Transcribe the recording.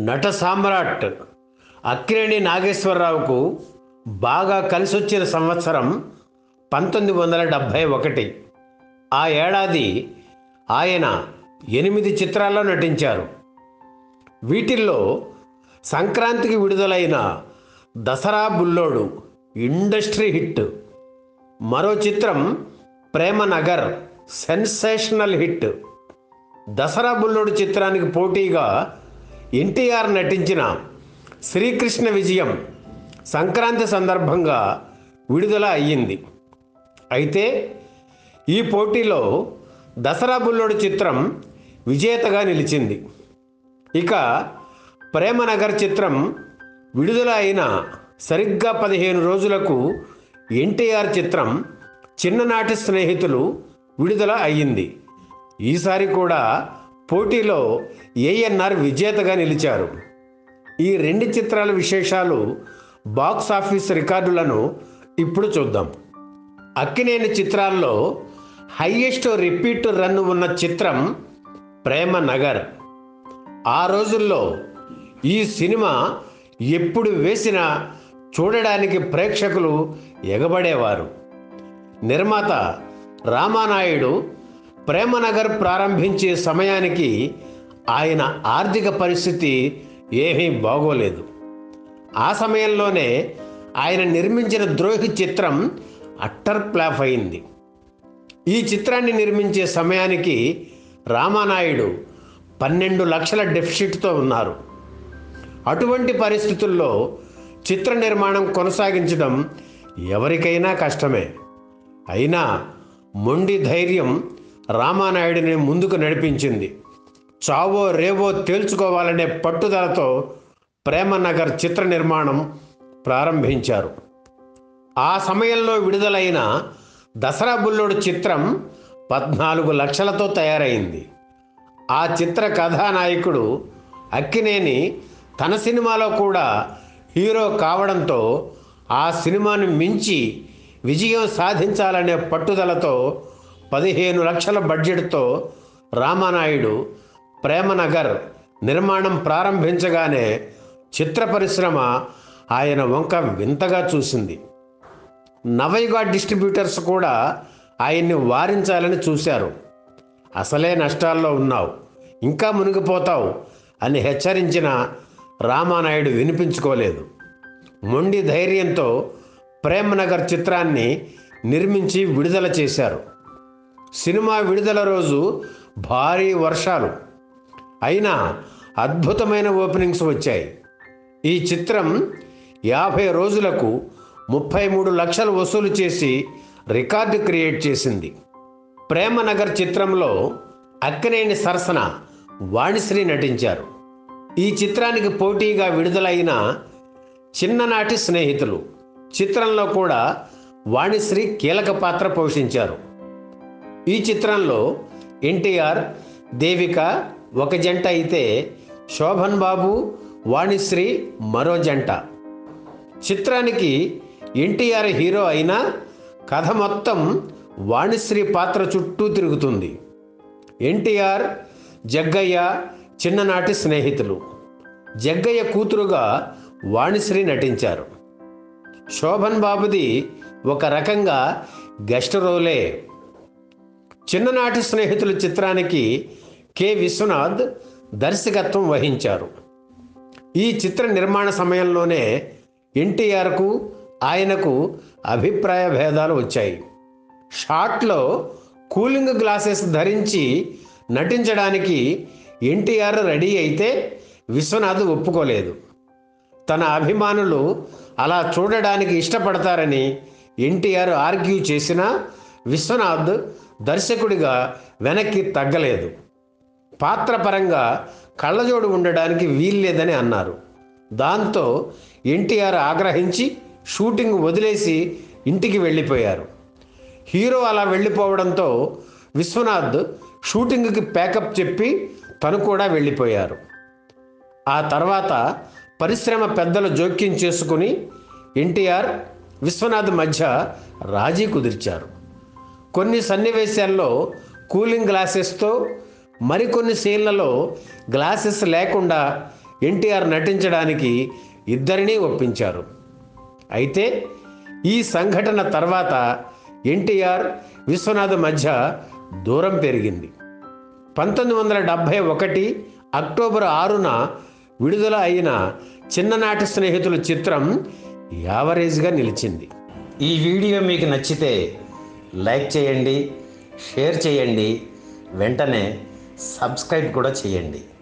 నట సామ్రాట్ అక్కినేని నాగేశ్వరరావుకు బాగా కలిసొచ్చిన సంవత్సరం పంతొమ్మిది వందల డెబ్భై ఒకటి ఆ ఏడాది ఆయన ఎనిమిది చిత్రాల్లో నటించారు వీటిల్లో సంక్రాంతికి విడుదలైన దసరా బుల్లోడు ఇండస్ట్రీ హిట్ మరో చిత్రం ప్రేమ నగర్ సెన్సేషనల్ హిట్ దసరా బుల్లోడు చిత్రానికి పోటీగా ఎన్టీఆర్ నటించిన శ్రీకృష్ణ విజయం సంక్రాంతి సందర్భంగా విడుదల అయ్యింది అయితే ఈ పోటీలో దసరా బుల్లోడు చిత్రం విజేతగా నిలిచింది ఇక ప్రేమనగర్ చిత్రం విడుదల అయిన సరిగ్గా పదిహేను రోజులకు ఎన్టీఆర్ చిత్రం చిన్ననాటి స్నేహితులు విడుదల అయ్యింది ఈసారి కూడా పోటీలో ఏఎన్ఆర్ విజేతగా నిలిచారు ఈ రెండు చిత్రాల విశేషాలు బాక్స్ ఆఫీస్ రికార్డులను ఇప్పుడు చూద్దాం అక్కినేని చిత్రాల్లో హయ్యెస్ట్ రిపీట్ రన్ ఉన్న చిత్రం ప్రేమ నగర్ ఆ రోజుల్లో ఈ సినిమా ఎప్పుడు వేసినా చూడడానికి ప్రేక్షకులు ఎగబడేవారు నిర్మాత రామానాయుడు ప్రేమనగర్ ప్రారంభించే సమయానికి ఆయన ఆర్థిక పరిస్థితి ఏమీ బాగోలేదు ఆ సమయంలోనే ఆయన నిర్మించిన ద్రోహి చిత్రం అట్టర్ ప్లాఫ్ అయింది ఈ చిత్రాన్ని నిర్మించే సమయానికి రామానాయుడు పన్నెండు లక్షల డెఫిసిట్తో ఉన్నారు అటువంటి పరిస్థితుల్లో చిత్ర నిర్మాణం కొనసాగించడం ఎవరికైనా కష్టమే అయినా మొండి ధైర్యం రామానాయుడిని ముందుకు నడిపించింది చావో రేవో తేల్చుకోవాలనే పట్టుదలతో ప్రేమనగర్ చిత్ర నిర్మాణం ప్రారంభించారు ఆ సమయంలో విడుదలైన దసరా బుల్లోడు చిత్రం పద్నాలుగు లక్షలతో తయారైంది ఆ చిత్ర కథానాయకుడు అక్కినేని తన సినిమాలో కూడా హీరో కావడంతో ఆ సినిమాను మించి విజయం సాధించాలనే పట్టుదలతో పదిహేను లక్షల బడ్జెట్తో రామానాయుడు ప్రేమనగర్ నిర్మాణం ప్రారంభించగానే చిత్ర పరిశ్రమ ఆయన వంక వింతగా చూసింది నవయుగ డిస్ట్రిబ్యూటర్స్ కూడా ఆయన్ని వారించాలని చూశారు అసలే నష్టాల్లో ఉన్నావు ఇంకా మునిగిపోతావు అని హెచ్చరించిన రామానాయుడు వినిపించుకోలేదు మొండి ధైర్యంతో ప్రేమనగర్ చిత్రాన్ని నిర్మించి విడుదల చేశారు సినిమా విడుదల రోజు భారీ వర్షాలు అయినా అద్భుతమైన ఓపెనింగ్స్ వచ్చాయి ఈ చిత్రం యాభై రోజులకు ముప్పై మూడు లక్షలు వసూలు చేసి రికార్డు క్రియేట్ చేసింది ప్రేమనగర్ చిత్రంలో అక్కినేని సరసన వాణిశ్రీ నటించారు ఈ చిత్రానికి పోటీగా విడుదలైన చిన్ననాటి స్నేహితులు చిత్రంలో కూడా వాణిశ్రీ కీలక పాత్ర పోషించారు ఈ చిత్రంలో ఎన్టీఆర్ దేవిక ఒక జంట అయితే శోభన్ బాబు వాణిశ్రీ మరో జంట చిత్రానికి ఎన్టీఆర్ హీరో అయినా కథ మొత్తం వాణిశ్రీ పాత్ర చుట్టూ తిరుగుతుంది ఎన్టీఆర్ జగ్గయ్య చిన్ననాటి స్నేహితులు జగ్గయ్య కూతురుగా వాణిశ్రీ నటించారు శోభన్ బాబుది ఒక రకంగా గెస్ట్ రోలే చిన్ననాటి స్నేహితుల చిత్రానికి కె విశ్వనాథ్ దర్శకత్వం వహించారు ఈ చిత్ర నిర్మాణ సమయంలోనే ఎన్టీఆర్కు ఆయనకు అభిప్రాయ భేదాలు వచ్చాయి షాట్లో కూలింగ్ గ్లాసెస్ ధరించి నటించడానికి ఎన్టీఆర్ రెడీ అయితే విశ్వనాథ్ ఒప్పుకోలేదు తన అభిమానులు అలా చూడడానికి ఇష్టపడతారని ఎన్టీఆర్ ఆర్గ్యూ చేసినా విశ్వనాథ్ దర్శకుడిగా వెనక్కి తగ్గలేదు పాత్ర పరంగా కళ్ళజోడు ఉండడానికి వీల్లేదని అన్నారు దాంతో ఎన్టీఆర్ ఆగ్రహించి షూటింగ్ వదిలేసి ఇంటికి వెళ్ళిపోయారు హీరో అలా వెళ్ళిపోవడంతో విశ్వనాథ్ షూటింగ్కి ప్యాకప్ చెప్పి తను కూడా వెళ్ళిపోయారు ఆ తర్వాత పరిశ్రమ పెద్దలు జోక్యం చేసుకుని ఎన్టీఆర్ విశ్వనాథ్ మధ్య రాజీ కుదిర్చారు కొన్ని సన్నివేశాల్లో కూలింగ్ గ్లాసెస్తో మరికొన్ని సీన్లలో గ్లాసెస్ లేకుండా ఎన్టీఆర్ నటించడానికి ఇద్దరినీ ఒప్పించారు అయితే ఈ సంఘటన తర్వాత ఎన్టీఆర్ విశ్వనాథ్ మధ్య దూరం పెరిగింది పంతొమ్మిది వందల డెబ్భై ఒకటి అక్టోబర్ ఆరున విడుదల అయిన చిన్ననాటి స్నేహితులు చిత్రం యావరేజ్గా నిలిచింది ఈ వీడియో మీకు నచ్చితే లైక్ చేయండి షేర్ చేయండి వెంటనే సబ్స్క్రైబ్ కూడా చేయండి